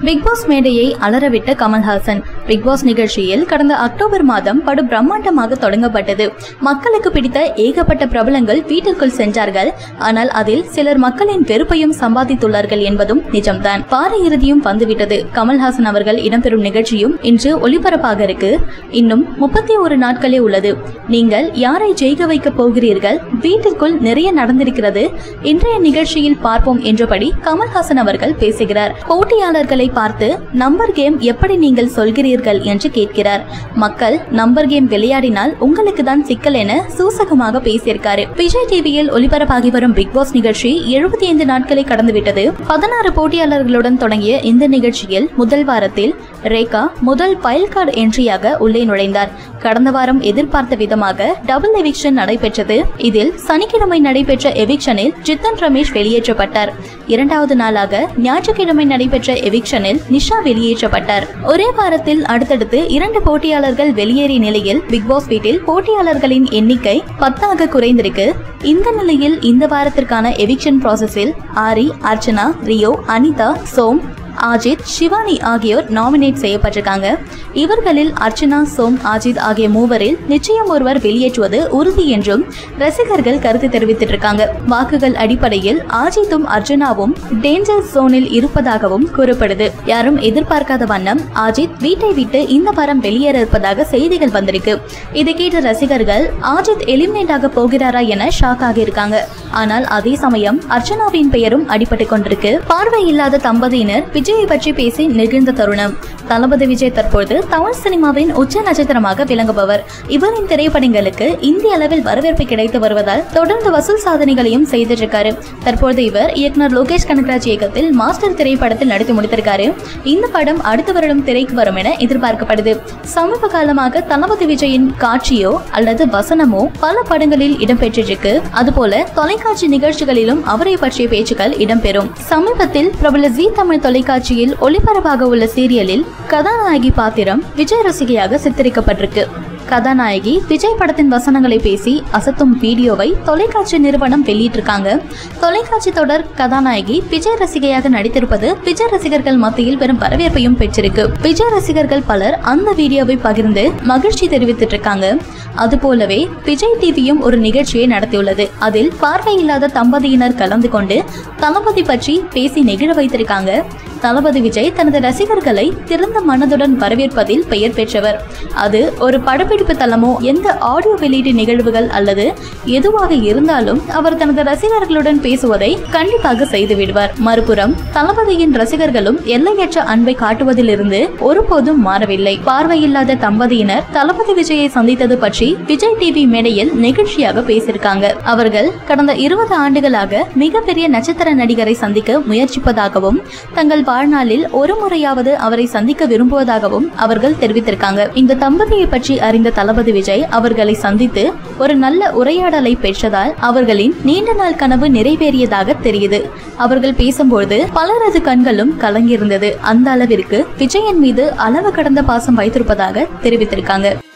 big pass மேடையை அலறவிட்ட Kamal Haasan big pass நிகழ்ச்சியில் கடந்த அக்டோபர் மாதம் படு பிரம்மாண்டமாக தொடங்கப்பட்டது மக்களுக்கு பிடித்த ஏகப்பட்ட பிரபலங்கள் வீட்டிற்குள் சென்றார்கள் ஆனால் அதில் சிலர் மக்களின் வெறுப்பையும் சம்பாதித்துள்ளார்கள் என்பதும் நிஜம்தான் வார இறுதியும் வந்துவிட்டது கமல்ஹாசன் அவர்கள் இடம்பெறும் நிகழ்ச்சியும் இன்று ஒளிபரப்பாக இருக்கு இன்னும் முப்பத்தி ஒரு நாட்களே உள்ளது நீங்கள் யாரை ஜெயிக்க வைக்க போகிறீர்கள் வீட்டிற்குள் நிறைய நடந்திருக்கிறது இன்றைய நிகழ்ச்சியில் பார்ப்போம் என்றபடி கமல்ஹாசன் அவர்கள் பேசுகிறார் போட்டியாளர்களை பார்த்து நம்பர் கேம் எப்படி நீங்கள் சொல்கிறீர்கள் என்று கேட்கிறார் மக்கள் நம்பர் கேம் விளையாடினால் உங்களுக்கு தான் சிக்கல் என சூசகமாக பேசியிருக்காரு விஜய் டிவியில் ஒளிபரப்பாகி வரும் பிக் பாஸ் நிகழ்ச்சி எழுபத்தி ஐந்து நாட்களை கடந்துவிட்டது பதினாறு போட்டியாளர்களுடன் தொடங்கிய இந்த நிகழ்ச்சியில் முதல் வாரத்தில் ரேகா முதல் பயல் கார்டு என்ட்ரியாக உள்ளே நுழைந்தார் கடந்த வாரம் எதிர்பார்த்த விதமாக டபுள் எவிக்ஷன் நடைபெற்றது இதில் சனிக்கிழமை நடைபெற்ற எவிக்ஷனில் ஜித்தன் ரமேஷ் வெளியேற்றப்பட்டார் இரண்டாவது நாளாக ஞாயிற்றுக்கிழமை நடைபெற்ற எவிக்ஷனில் நிஷா வெளியேற்றப்பட்டார் ஒரே வாரத்தில் அடுத்தடுத்து இரண்டு போட்டியாளர்கள் வெளியேறிய நிலையில் பிக் பாஸ் வீட்டில் போட்டியாளர்களின் எண்ணிக்கை பத்தாக குறைந்திருக்கு இந்த நிலையில் இந்த வாரத்திற்கான எவிக்ஷன் ப்ராசஸில் ஆரி அர்ச்சனா ரியோ அனிதா சோம் அஜித் சிவானி ஆகியோர் நாமினேட் செய்யப்பட்டிருக்காங்க இவர்களில் அர்ச்சனா சோம் அஜித் ஆகிய மூவரில் நிச்சயம் ஒருவர் வெளியேற்றுவது உறுதி என்றும் ரசிகர்கள் கருத்து தெரிவித்திட்டு இருக்காங்க வாக்குகள் அடிப்படையில் அஜித்தும் அர்ச்சனாவும் டேஞ்சர் ஜோனில் இருப்பதாகவும் கூறப்படுது யாரும் எதிர்பார்க்காத வண்ணம் அஜித் வீட்டை விட்டு இந்த வாரம் வெளியேற இருப்பதாக செய்திகள் வந்திருக்கு இதை கேட்ட ரசிகர்கள் அஜித் எலிமினேட் ஆக போகிறாரா என ஷாக் ஆகியிருக்காங்க ஆனால் அதே சமயம் அர்ச்சனாவின் பெயரும் அடிபட்டு கொண்டிருக்கு பார்வை இல்லாத தம்பதியினர் விஜயை பற்றி பேசி நெகிழ்ந்த தருணம் தளபதி விஜய் தற்போது தமிழ் சினிமாவின் உச்ச நட்சத்திரமாக விளங்குபவர் இவரின் திரைப்படங்களுக்கு இந்திய அளவில் வரவேற்பு கிடைத்து வருவதால் தொடர்ந்து வசூல் சாதனைகளையும் செய்துட்டு இருக்காரு தற்போது இவர் இயக்குனர் லோகேஷ் கனகராஜ் இயக்கத்தில் மாஸ்டர் திரைப்படத்தில் நடித்து முடித்திருக்காரு இந்த படம் அடுத்த வருடம் திரைக்கு வரும் என எதிர்பார்க்கப்படுது சமீப காலமாக தளபதி விஜயின் காட்சியோ அல்லது வசனமோ பல படங்களில் இடம்பெற்றிருக்கு அதுபோல தொலைக்காட்சி நிகழ்ச்சிகளிலும் அவரை பற்றிய பேச்சுக்கள் இடம்பெறும் சமீபத்தில் பிரபல ஜி தமிழ் தொலைக்காட்சியில் ஒளிபரப்பாக உள்ள சீரியலில் கதாநாயகி பாத்திரம் விஜய் ரசிகையாக சித்தரிக்கப்பட்டிருக்கு கதாநாயகி விஜய் படத்தின் வசனங்களை பேசி அசத்தும் வீடியோவை தொலைக்காட்சி நிறுவனம் வெளியிட்டிருக்காங்க தொலைக்காட்சி தொடர் கதாநாயகி விஜய் ரசிகையாக நடித்திருப்பது விஜய் ரசிகர்கள் மத்தியில் பெரும் வரவேற்பையும் பெற்றிருக்கு விஜய் ரசிகர்கள் பலர் அந்த வீடியோவை பகிர்ந்து மகிழ்ச்சி தெரிவித்திட்டு இருக்காங்க அதுபோலவே விஜய் டிவியும் ஒரு நிகழ்ச்சியை நடத்தியுள்ளது அதில் பார்வையில்லாத தம்பதியினர் கலந்து கொண்டு தளபதி பற்றி பேசி நெகிழ வைத்திருக்காங்க தளபதி விஜய் தனது ரசிகர்களை திறந்த மனதுடன் வரவேற்பதில் பெயர் பெற்றவர் அது ஒரு படப்பிடிப்பு தளமோ எந்த ஆடியோ வெளியீட்டு நிகழ்வுகள் அல்லது எதுவாக இருந்தாலும் அவர் தனது ரசிகர்களுடன் பேசுவதை கண்டிப்பாக செய்து விடுவார் மறுபுறம் தளபதியின் ரசிகர்களும் எல்லையற்ற அன்பை காட்டுவதிலிருந்து ஒருபோதும் மாறவில்லை பார்வையில்லாத தம்பதியினர் தளபதி விஜயை சந்தித்தது பற்றி விஜய் டிவி மேடையில் நெகிழ்ச்சியாக பேசியிருக்காங்க அவர்கள் கடந்த இருபது ஆண்டுகளாக மிகப்பெரிய நட்சத்திர நடிகரை சந்திக்க முயற்சிப்பதாகவும் தங்கள் வாழ்நாளில் ஒரு முறையாவது அவரை சந்திக்க விரும்புவதாகவும் அவர்கள் தெரிவித்திருக்காங்க இந்த தம்பதியை பற்றி அறிந்த தளபதி விஜய் அவர்களை சந்தித்து ஒரு நல்ல உரையாடலை பெற்றதால் அவர்களின் நீண்ட நாள் கனவு நிறைவேறியதாக தெரியுது அவர்கள் பேசும்போது பலரது கண்களும் கலங்கியிருந்தது அந்த அளவிற்கு விஜயன் மீது அளவு கடந்த பாசம் வைத்திருப்பதாக தெரிவித்திருக்காங்க